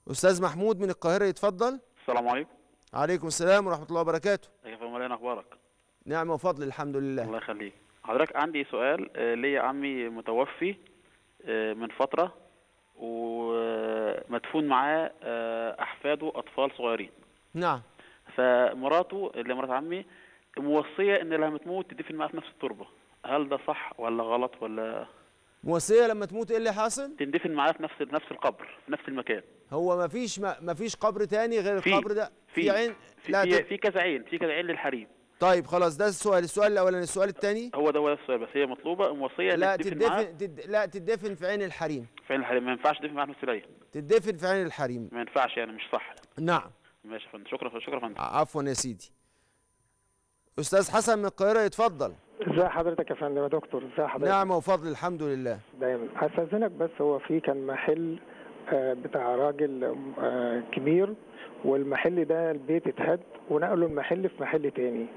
استاذ محمود من القاهره يتفضل السلام عليكم عليكم السلام ورحمه الله وبركاته كيف مولانا اخبارك نعمه وفضل الحمد لله الله يخليك حضرتك عندي سؤال آه، ليا عمي متوفي آه، من فترة ومدفون معاه آه، أحفاده أطفال صغيرين نعم فمراته اللي مرات عمي موصية إن لما تموت تدفن معاه في نفس التربة هل ده صح ولا غلط ولا موصيه لما تموت ايه اللي حاصل تندفن معاه في نفس نفس القبر في نفس المكان هو ما فيش ما فيش قبر تاني غير في القبر ده في عين في, لا في, ت... في كذا عين في كذا عين للحريم طيب خلاص ده السؤال السؤال الاولاني السؤال الثاني هو ده هو ده السؤال بس هي مطلوبة موصية لا إنك تدفن معاه تدفن تد... لا تدفن في عين الحريم في عين الحريم ما ينفعش تدفن معاه في نفس العين تدفن في عين الحريم ما ينفعش يعني مش صح نعم ماشي يا فندم شكرا شكرا يا فندم عفوا يا سيدي استاذ حسن من القاهره يتفضل ازي حضرتك يا فندم يا دكتور ازي حضرتك نعمه وفضل الحمد لله دايما هستاذنك بس هو في كان محل آه، بتاع راجل آه، كبير والمحل ده البيت اتهد ونقلوا المحل في محل تاني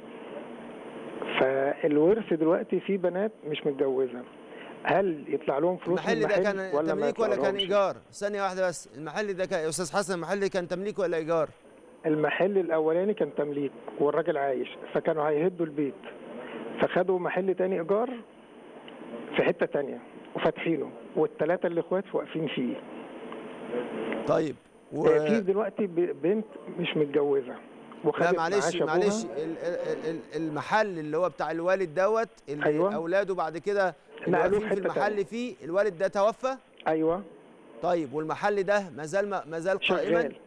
فالورث دلوقتي في بنات مش متجوزه هل يطلع لهم فلوس من المحل ده كان ولا ما تمليك ولا كان يطلعلهمش؟ ايجار ثانيه واحده بس المحل ده كان يا استاذ حسن المحل كان تمليك ولا ايجار المحل الاولاني كان تمليك والراجل عايش فكانوا هيهدوا البيت فخدوا محل تاني ايجار في حته تانية وفاتحينه والثلاثه الاخوات واقفين فيه طيب و... و... في دلوقتي ب- بنت مش متجوزه وخدت لا معاش معلش أبوها. معلش ال- ال- ال- المحل اللي هو بتاع الوالد دوت اللي أيوة. اولاده بعد كده اللي نقلوه واقفين في في حتة المحل تانية. فيه الوالد ده توفى ايوه طيب والمحل ده ما زال ما زال قائما شغال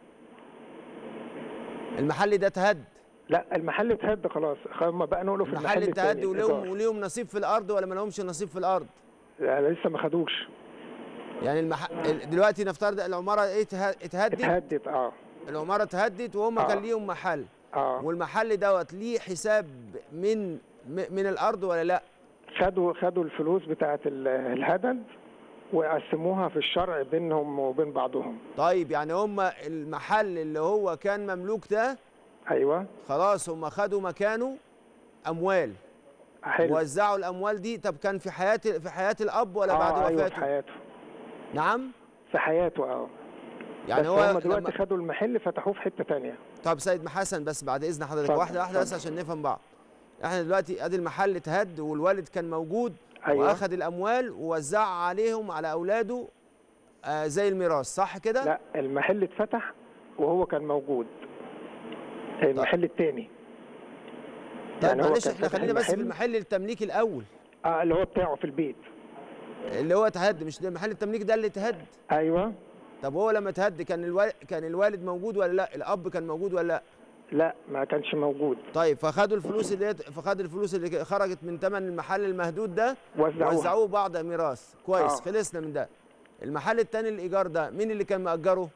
المحل ده اتهد لا المحل اتهد خلاص هم بقى نقلوا في المحل المحل اتهد التاني وليهم الإيجار. وليهم نصيب في الارض ولا ما لهمش نصيب في الارض لا، لسه ما خدوش يعني المح... ال- دلوقتي نفترض العماره ايه اتها- اتهدت اتهدت اه العماره اتهدت وهم آه. كان ليهم محل اه والمحل دوت ليه حساب من م- من الارض ولا لا خدوا خدوا الفلوس بتاعت ال- الهدد وقسموها في الشرع بينهم وبين بعضهم طيب يعني هم المحل اللي هو كان مملوك ده ايوه خلاص هم خدوا مكانه اموال حلو وزعوا الاموال دي طب كان في حياه في حياه الاب ولا بعد آه ايوه في وفاته حياته نعم في حياته اه يعني بس هو هم دلوقتي لما... خدوا المحل فتحوه في حته تانية طب سيد حسن بس بعد اذن حضرتك اتفضل، واحده واحده بس اتفضل. عشان نفهم بعض احنا دلوقتي ادي المحل اتهد والوالد كان موجود أيوة. واخد الاموال ووزعها عليهم على اولاده آه زي الميراث صح كده لا المحل اتفتح وهو كان موجود المحل التاني طيب يعني هو معلش كان احنا فاتح خلينا بس في المحل. المحل التمليك الاول اه اللي هو بتاعه في البيت اللي هو اتهد مش ده محل التمليك ده اللي اتهد ايوه طب هو لما اتهد كان الوالد كان الوالد موجود ولا لا الاب كان موجود ولا لا لا ما كانش موجود طيب فخدوا الفلوس اللي فخد الفلوس اللي خرجت من ثمن المحل المهدود ده وزعوها. وزعوه بعض ميراث كويس آه. خلصنا من ده المحل التاني الايجار ده مين اللي كان مأجره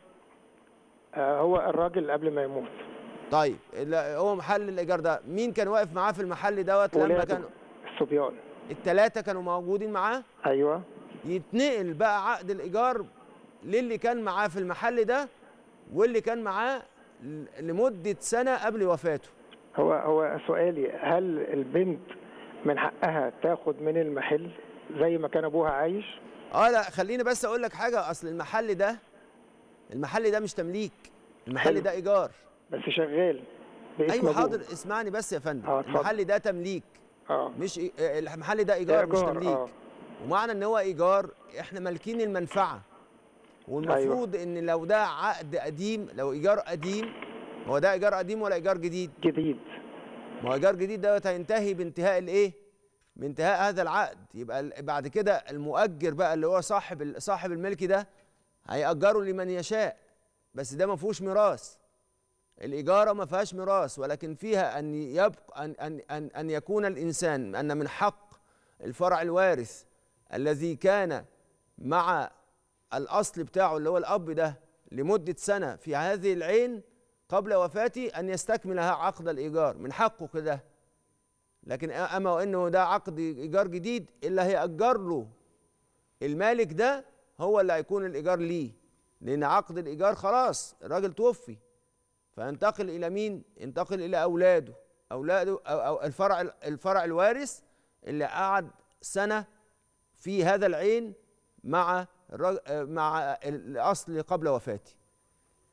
آه هو الراجل قبل ما يموت طيب ال- هو محل الايجار ده مين كان واقف معاه في المحل دوت لما ولاده كان الصبيان الثلاثه كانوا موجودين معاه ايوه يتنقل بقى عقد الايجار للي كان معاه في المحل ده واللي كان معاه ل- لمده سنه قبل وفاته هو هو سؤالي هل البنت من حقها تاخد من المحل زي ما كان ابوها عايش اه لا خليني بس اقول لك حاجه اصل المحل ده المحل ده مش تمليك المحل حلو. ده ايجار بس شغال باسم ايوه أبوه. حاضر اسمعني بس يا فندم آه، اتفضل. المحل ده تمليك اه مش إي- آه، المحل ده ايجار مش إيجار، تمليك آه. ومعنى ان هو ايجار احنا مالكين المنفعه والمفروض ان لو ده عقد قديم لو ايجار قديم هو ده ايجار قديم ولا ايجار جديد جديد ما هو ايجار جديد دوت هينتهي بانتهاء الايه بانتهاء هذا العقد يبقى ال- بعد كده المؤجر بقى اللي هو صاحب ال- صاحب الملك ده هيأجره لمن يشاء بس ده ما فيهوش ميراث الإجارة ما فيهاش ميراث ولكن فيها أن يبقى أن أن أن أن يكون الإنسان أن من حق الفرع الوارث الذي كان مع الأصل بتاعه اللي هو الأب ده لمدة سنة في هذه العين قبل وفاته أن يستكمل عقد الإيجار من حقه كده لكن أما وإنه ده عقد إيجار جديد اللي هيأجر له المالك ده هو اللي هيكون الإيجار ليه لأن عقد الإيجار خلاص الراجل توفي فينتقل إلى مين؟ ينتقل إلى أولاده أولاده أو, أو الفرع الفرع الوارث اللي قعد سنة في هذا العين مع الرج... مع الأصل قبل وفاته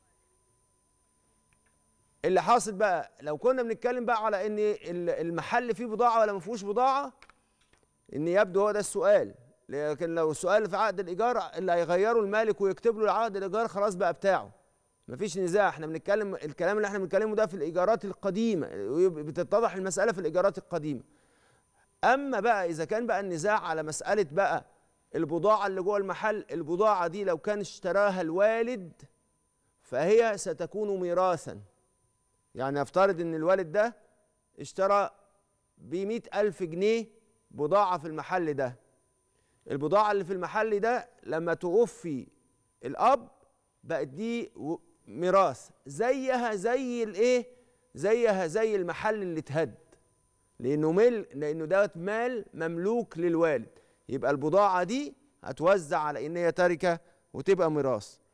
اللي حاصل بقى لو كنا بنتكلم بقى على ان ال- المحل فيه بضاعه ولا ما فيهوش بضاعه ان يبدو هو ده السؤال لكن لو السؤال في عقد الايجار اللي هيغيره المالك ويكتب له عقد الايجار خلاص بقى بتاعه مفيش نزاع احنا بنتكلم الكلام اللي احنا بنتكلمه ده في الايجارات القديمه بتتضح المساله في الايجارات القديمه اما بقى اذا كان بقى النزاع على مساله بقى البضاعه اللي جوه المحل البضاعه دي لو كان اشتراها الوالد فهي ستكون ميراثا يعني نفترض ان الوالد ده اشترى ب ألف جنيه بضاعة في المحل ده البضاعة اللي في المحل ده لما توفي الأب بقت دي و- ميراث زيها زي الايه زيها زي المحل اللي اتهد لانه مل لانه دوت مال مملوك للوالد يبقى البضاعة دي هتوزع على ان هي تركة وتبقى ميراث